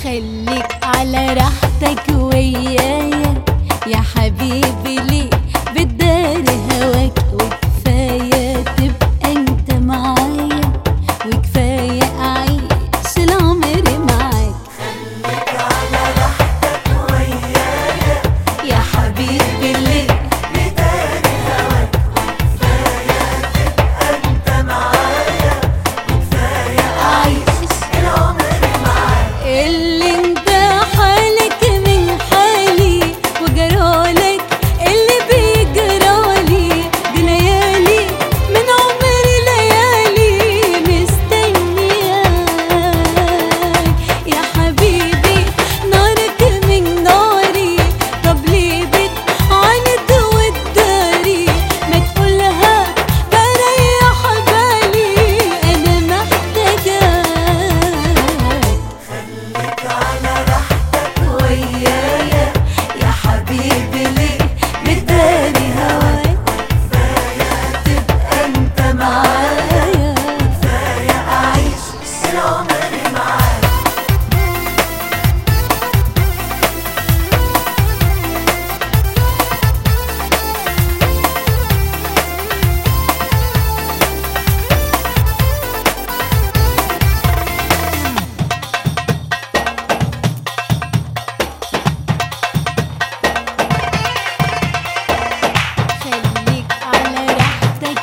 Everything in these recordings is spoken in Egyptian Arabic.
خليك على راحتك ويايا يا حبيبي ليه بتدار هواك وكفاية تبقى انت معايا وكفاية اعيش العمر معاك يا حبيبي ليه عايش اللي انت حالك من حالي وجرالك اللي بيجرالي دي ليالي من عمري ليالي مستنياك يا حبيبي نارك من ناري طب ليه بتعاند وتداري ما تقولها بريح بالي انا محتاجاك ويايا يا حبيبي ليه مداري هواك تبقى انت معايا كفاية اعيش العمر معاك خليك على راحتك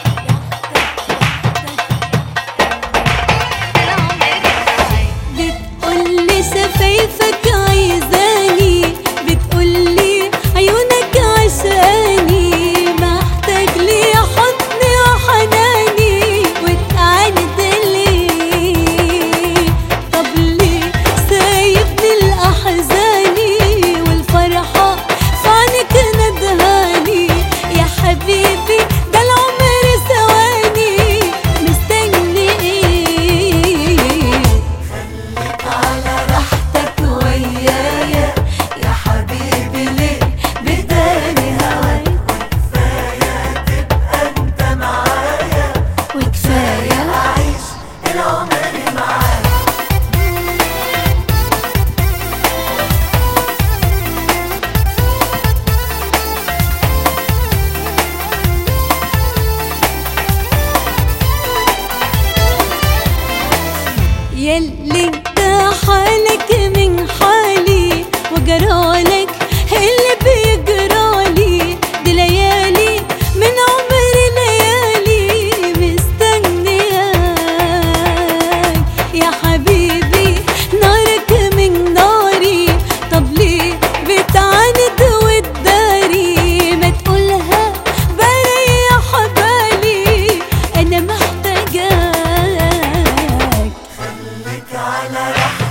بتقولي شفايفك عايزاني بتقولي عيونك عشقاني محتاج لي حضني وحناني وتعاند ليه طب ليه سايبني الأحزاني والفرحة في عينك ندهاني يا حبيبي ده العمر ثواني مستني ايه على راحتك ويايا يا حبيبي ليه بداني هواك وكفاية أعيش العمر معاك يلي انت حالك من حالي وجرالك اللي بيجرالي دي ليالي من عمري ليالي مستنياك يا حبيبي نارك من ناري طب ليه بتعاند وتداري ما تقولها بريح بالي انا محتاجاك على راحتك